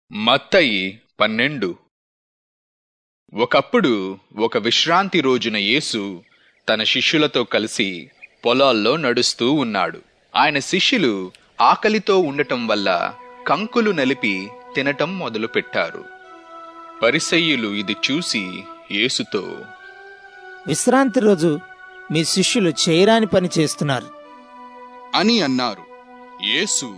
మత్తయి పన్నెండు ఒకప్పుడు ఒక విశ్రాంతి రోజున యేసు తన శిష్యులతో కలిసి పొలాల్లో నడుస్తూ ఉన్నాడు ఆయన శిష్యులు ఆకలితో ఉండటం వల్ల కంకులు నలిపి తినటం మొదలుపెట్టారు పరిసయ్యులు ఇది చూసి యేసుతో విశ్రాంతి రోజు మీ శిష్యులు చేయరాని పని చేస్తున్నారు అని అన్నారు యేసు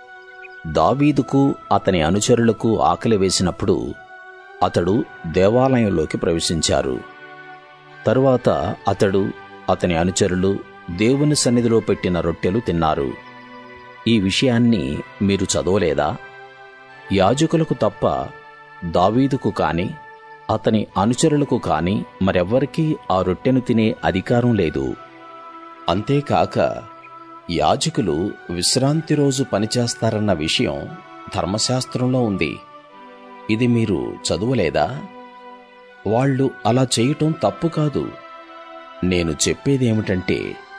దావీదుకు అతని అనుచరులకు ఆకలి వేసినప్పుడు అతడు దేవాలయంలోకి ప్రవేశించారు తరువాత అతడు అతని అనుచరులు దేవుని సన్నిధిలో పెట్టిన రొట్టెలు తిన్నారు ఈ విషయాన్ని మీరు చదవలేదా యాజకులకు తప్ప దావీదుకు కాని అతని అనుచరులకు కాని మరెవ్వరికీ ఆ రొట్టెను తినే అధికారం లేదు అంతేకాక యాజకులు విశ్రాంతి రోజు పనిచేస్తారన్న విషయం ధర్మశాస్త్రంలో ఉంది ఇది మీరు చదువలేదా వాళ్ళు అలా చేయటం తప్పు కాదు నేను చెప్పేదేమిటంటే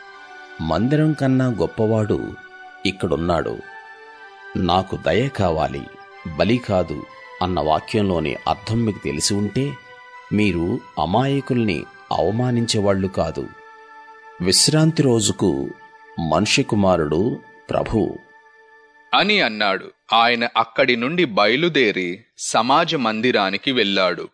మందిరం కన్నా గొప్పవాడు ఇక్కడున్నాడు నాకు దయ కావాలి బలి కాదు అన్న వాక్యంలోని అర్థం మీకు తెలిసి ఉంటే మీరు అమాయకుల్ని అవమానించేవాళ్లు కాదు విశ్రాంతి రోజుకు మనిషి కుమారుడు ప్రభు అని అన్నాడు ఆయన అక్కడి నుండి బయలుదేరి సమాజ మందిరానికి వెళ్ళాడు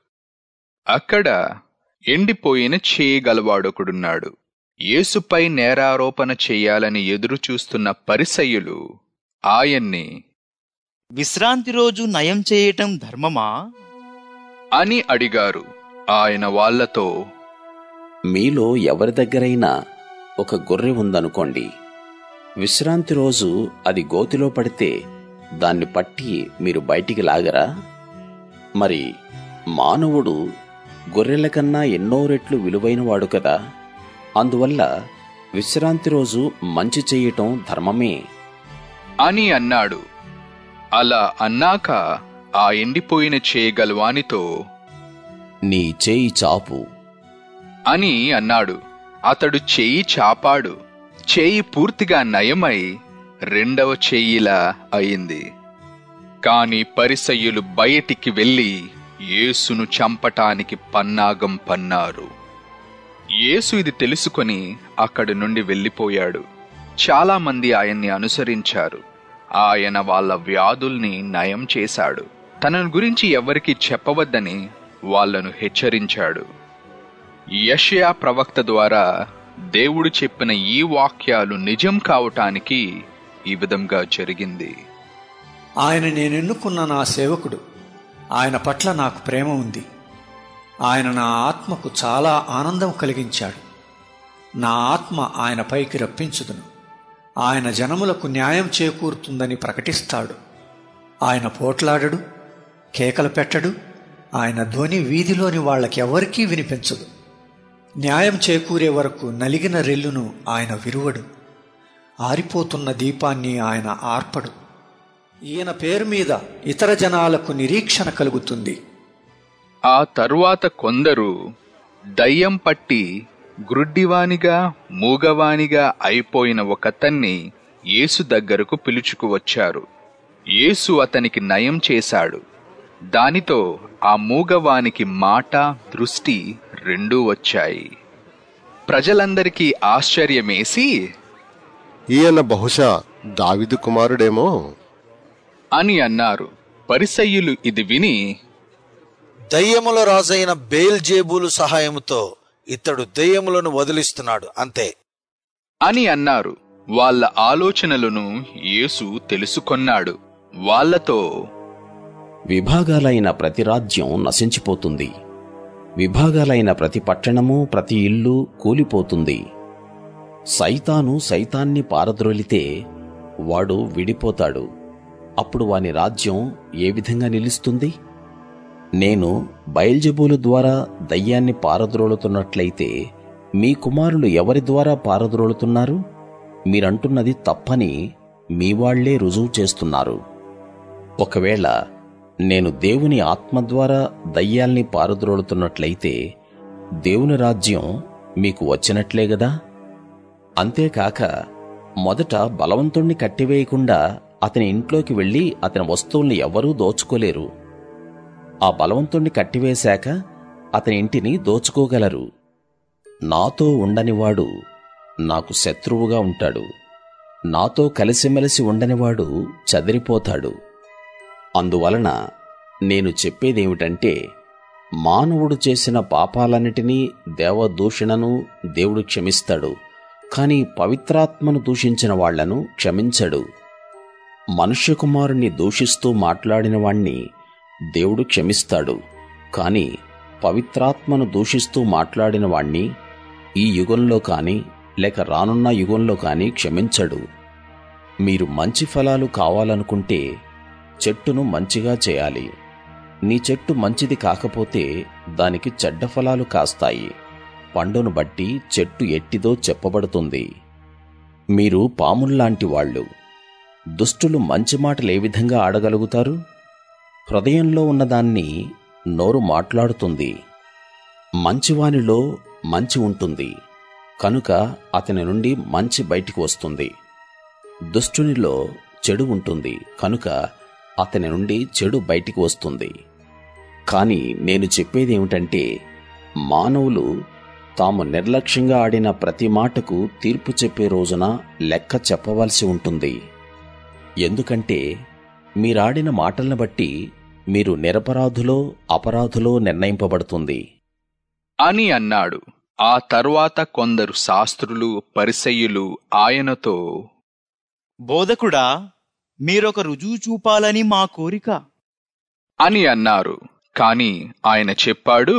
అక్కడ ఎండిపోయిన చేయగలవాడొకడున్నాడు యేసుపై నేరారోపణ చేయాలని ఎదురు చూస్తున్న పరిసయ్యులు ఆయన్ని విశ్రాంతి రోజు నయం చేయటం ధర్మమా అని అడిగారు ఆయన వాళ్ళతో మీలో ఎవరి దగ్గరైనా ఒక గొర్రె ఉందనుకోండి విశ్రాంతి రోజు అది గోతిలో పడితే దాన్ని పట్టి మీరు బయటికి లాగరా మరి మానవుడు గొర్రెల కన్నా ఎన్నో రెట్లు విలువైనవాడు కదా అందువల్ల విశ్రాంతి రోజు మంచి చెయ్యటం ధర్మమే అని అన్నాడు అలా అన్నాక ఆ ఎండిపోయిన చేయగలవానితో నీ చేయి చాపు అని అన్నాడు అతడు చేయి చాపాడు చేయి పూర్తిగా నయమై రెండవ చెయ్యిలా అయింది కాని పరిసయ్యులు బయటికి వెళ్ళి యేసును చంపటానికి పన్నాగం పన్నారు యేసు ఇది తెలుసుకొని అక్కడి నుండి వెళ్ళిపోయాడు చాలా మంది ఆయన్ని అనుసరించారు ఆయన వాళ్ళ వ్యాధుల్ని నయం చేశాడు తనను గురించి ఎవరికి చెప్పవద్దని వాళ్ళను హెచ్చరించాడు యషయా ప్రవక్త ద్వారా దేవుడు చెప్పిన ఈ వాక్యాలు నిజం కావటానికి ఈ విధంగా జరిగింది ఆయన నేనెన్నుకున్న నా సేవకుడు ఆయన పట్ల నాకు ప్రేమ ఉంది ఆయన నా ఆత్మకు చాలా ఆనందం కలిగించాడు నా ఆత్మ ఆయన పైకి రప్పించుదును ఆయన జనములకు న్యాయం చేకూరుతుందని ప్రకటిస్తాడు ఆయన పోట్లాడడు కేకలు పెట్టడు ఆయన ధ్వని వీధిలోని వాళ్ళకెవ్వరికీ వినిపించదు న్యాయం చేకూరే వరకు నలిగిన రెల్లును ఆయన విరువడు ఆరిపోతున్న దీపాన్ని ఆయన ఆర్పడు ఈయన పేరు మీద ఇతర జనాలకు నిరీక్షణ కలుగుతుంది ఆ తరువాత కొందరు దయ్యం పట్టి గ్రుడ్డివానిగా మూగవానిగా అయిపోయిన ఒకతన్ని యేసు దగ్గరకు పిలుచుకువచ్చారు యేసు అతనికి నయం చేశాడు దానితో ఆ మూగవానికి మాట దృష్టి రెండూ వచ్చాయి ప్రజలందరికీ ఆశ్చర్యమేసి ఈయన బహుశా దావిదు కుమారుడేమో అని అన్నారు పరిసయ్యులు ఇది విని దయ్యముల రాజైన బేల్జేబులు సహాయముతో ఇతడు దయ్యములను వదిలిస్తున్నాడు అంతే అని అన్నారు వాళ్ళ ఆలోచనలను యేసు తెలుసుకొన్నాడు వాళ్ళతో విభాగాలైన ప్రతి రాజ్యం నశించిపోతుంది విభాగాలైన ప్రతి పట్టణము ప్రతి ఇల్లు కూలిపోతుంది సైతాను సైతాన్ని పారద్రోలితే వాడు విడిపోతాడు అప్పుడు వాని రాజ్యం ఏ విధంగా నిలుస్తుంది నేను బయల్జబూలు ద్వారా దయ్యాన్ని పారద్రోలుతున్నట్లయితే మీ కుమారులు ఎవరి ద్వారా పారద్రోలుతున్నారు మీరంటున్నది తప్పని మీ వాళ్లే రుజువు చేస్తున్నారు ఒకవేళ నేను దేవుని ఆత్మ ద్వారా దయ్యాల్ని పారద్రోలుతున్నట్లయితే దేవుని రాజ్యం మీకు వచ్చినట్లే గదా అంతేకాక మొదట బలవంతుణ్ణి కట్టివేయకుండా అతని ఇంట్లోకి వెళ్ళి అతని వస్తువుల్ని ఎవరూ దోచుకోలేరు ఆ బలవంతుణ్ణి కట్టివేశాక అతని ఇంటిని దోచుకోగలరు నాతో ఉండనివాడు నాకు శత్రువుగా ఉంటాడు నాతో కలిసిమెలిసి ఉండనివాడు చదిరిపోతాడు అందువలన నేను చెప్పేదేమిటంటే మానవుడు చేసిన పాపాలన్నిటినీ దేవదూషణను దేవుడు క్షమిస్తాడు కాని పవిత్రాత్మను దూషించిన వాళ్లను క్షమించడు మనుష్య కుమారుణ్ణి దూషిస్తూ మాట్లాడిన వాణ్ణి దేవుడు క్షమిస్తాడు కాని పవిత్రాత్మను దూషిస్తూ మాట్లాడిన వాణ్ణి ఈ యుగంలో కాని లేక రానున్న యుగంలో కాని క్షమించడు మీరు మంచి ఫలాలు కావాలనుకుంటే చెట్టును మంచిగా చేయాలి నీ చెట్టు మంచిది కాకపోతే దానికి చెడ్డ ఫలాలు కాస్తాయి పండును బట్టి చెట్టు ఎట్టిదో చెప్పబడుతుంది మీరు పాముల్లాంటి వాళ్ళు దుష్టులు మంచి మాటలు ఏ విధంగా ఆడగలుగుతారు హృదయంలో ఉన్నదాన్ని నోరు మాట్లాడుతుంది మంచివానిలో మంచి ఉంటుంది కనుక అతని నుండి మంచి బయటికి వస్తుంది దుష్టునిలో చెడు ఉంటుంది కనుక అతని నుండి చెడు బయటికి వస్తుంది కాని నేను చెప్పేదేమిటంటే మానవులు తాము నిర్లక్ష్యంగా ఆడిన ప్రతి మాటకు తీర్పు చెప్పే రోజున లెక్క చెప్పవలసి ఉంటుంది ఎందుకంటే మీరాడిన మాటలను బట్టి మీరు నిరపరాధులో అపరాధులో నిర్ణయింపబడుతుంది అని అన్నాడు ఆ తర్వాత కొందరు శాస్త్రులు పరిసయ్యులు ఆయనతో బోధకుడా మీరొక రుజువు చూపాలని మా కోరిక అని అన్నారు కాని ఆయన చెప్పాడు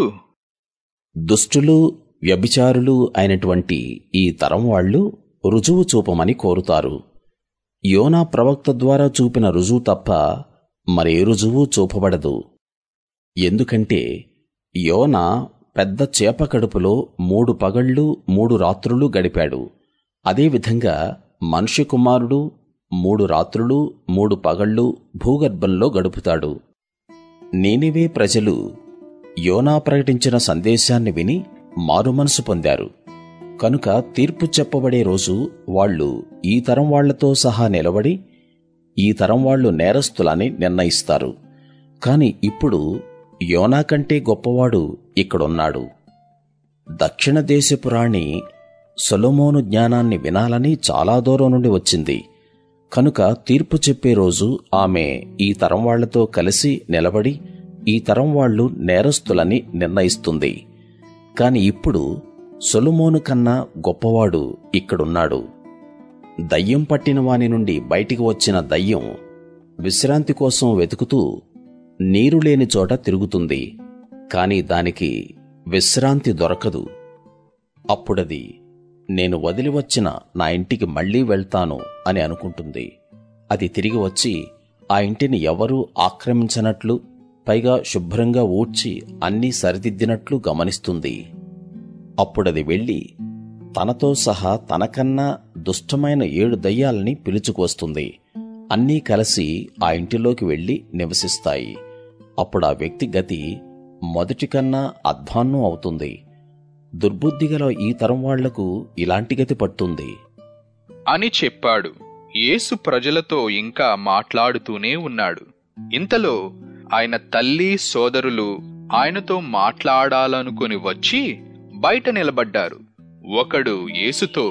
దుష్టులు వ్యభిచారులు అయినటువంటి ఈ తరం వాళ్ళు రుజువు చూపమని కోరుతారు యోనా ప్రవక్త ద్వారా చూపిన రుజువు తప్ప మరే రుజువు చూపబడదు ఎందుకంటే యోనా పెద్ద చేప కడుపులో మూడు పగళ్ళు మూడు రాత్రులు గడిపాడు అదేవిధంగా మనుష్య కుమారుడు మూడు రాత్రులు మూడు పగళ్ళు భూగర్భంలో గడుపుతాడు నేనివే ప్రజలు యోనా ప్రకటించిన సందేశాన్ని విని మారుమనసు పొందారు కనుక తీర్పు చెప్పబడే రోజు వాళ్ళు ఈ తరం వాళ్లతో సహా నిలబడి ఈ తరం వాళ్ళు నేరస్తులని నిర్ణయిస్తారు కాని ఇప్పుడు యోనా కంటే గొప్పవాడు ఇక్కడున్నాడు దక్షిణ దేశపు రాణి సొలొమోను జ్ఞానాన్ని వినాలని చాలా దూరం నుండి వచ్చింది కనుక తీర్పు చెప్పే రోజు ఆమె ఈ తరం వాళ్లతో కలిసి నిలబడి ఈ తరం వాళ్ళు నేరస్తులని నిర్ణయిస్తుంది కాని ఇప్పుడు సొలొమోను కన్నా గొప్పవాడు ఇక్కడున్నాడు దయ్యం పట్టిన వాని నుండి బయటికి వచ్చిన దయ్యం విశ్రాంతి కోసం వెతుకుతూ నీరు లేని చోట తిరుగుతుంది కాని దానికి విశ్రాంతి దొరకదు అప్పుడది నేను వదిలి వచ్చిన నా ఇంటికి మళ్ళీ వెళ్తాను అని అనుకుంటుంది అది తిరిగి వచ్చి ఆ ఇంటిని ఎవరూ ఆక్రమించనట్లు పైగా శుభ్రంగా ఊడ్చి అన్నీ సరిదిద్దినట్లు గమనిస్తుంది అప్పుడది వెళ్ళి తనతో సహా తనకన్నా దుష్టమైన ఏడు దయ్యాల్ని పిలుచుకొస్తుంది అన్నీ కలిసి ఆ ఇంటిలోకి వెళ్లి నివసిస్తాయి అప్పుడు ఆ వ్యక్తి గతి మొదటి కన్నా అధ్వాన్నం అవుతుంది దుర్బుద్ధిగల ఈ తరం వాళ్లకు ఇలాంటి గతి పట్టుంది అని చెప్పాడు యేసు ప్రజలతో ఇంకా మాట్లాడుతూనే ఉన్నాడు ఇంతలో ఆయన తల్లి సోదరులు ఆయనతో మాట్లాడాలనుకుని వచ్చి బయట నిలబడ్డారు ఒకడు యేసుతో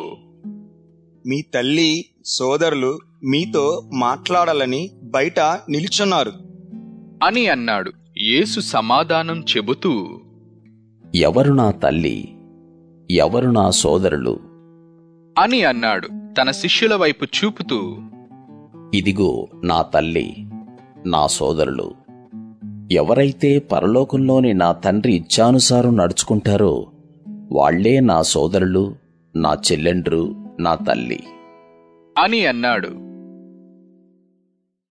మీ తల్లి సోదరులు మీతో మాట్లాడాలని బయట నిల్చున్నారు అని అన్నాడు యేసు సమాధానం చెబుతూ ఎవరు నా తల్లి ఎవరు నా సోదరులు అని అన్నాడు తన శిష్యుల వైపు చూపుతూ ఇదిగో నా తల్లి నా సోదరులు ఎవరైతే పరలోకంలోని నా తండ్రి ఇచ్ఛానుసారం నడుచుకుంటారో వాళ్లే నా సోదరులు నా చెల్లెండ్రు నా తల్లి అని అన్నాడు